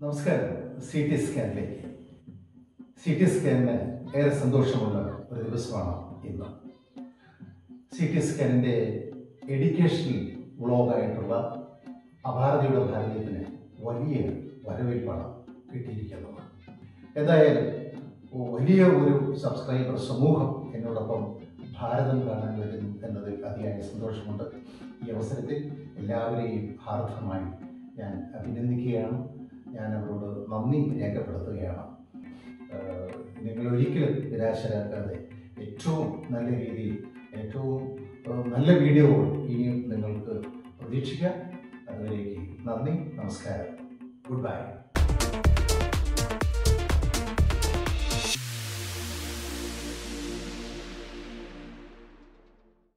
നമസ്കാരം C T സ്കാനിലേക്ക് C T സ്കാനിന് ഏറെ സന്തോഷമുള്ള ഒരു ദിവസമാണ് ഇന്ന് സി ടി സ്കാനിൻ്റെ എഡ്യൂക്കേഷണൽ വ്ളോഗായിട്ടുള്ള അഭാരതിയുടെ ഭാരതത്തിന് വലിയ വരവേൽപ്പാണ് കിട്ടിയിരിക്കുന്നത് എന്തായാലും വലിയ ഒരു സബ്സ്ക്രൈബർ സമൂഹം എന്നോടൊപ്പം ഭാരതം കാണാൻ വരുന്നു എന്നതിൽ അതിയായ സന്തോഷമുണ്ട് ഈ അവസരത്തിൽ എല്ലാവരെയും ഹാർദമായി ഞാൻ അഭിനന്ദിക്കുകയാണ് ഞാൻ അവരോട് നന്ദി രേഖപ്പെടുത്തുകയാണ് ഏഹ് നിങ്ങൾ ഒരിക്കലും നിരാശരാക്കാതെ ഏറ്റവും നല്ല രീതിയിൽ ഏറ്റവും ഏഹ് നല്ല വീഡിയോകൾ ഇനിയും നിങ്ങൾക്ക് പ്രതീക്ഷിക്കാം അതുവരേക്ക് നന്ദി നമസ്കാരം ഗുഡ് ബൈ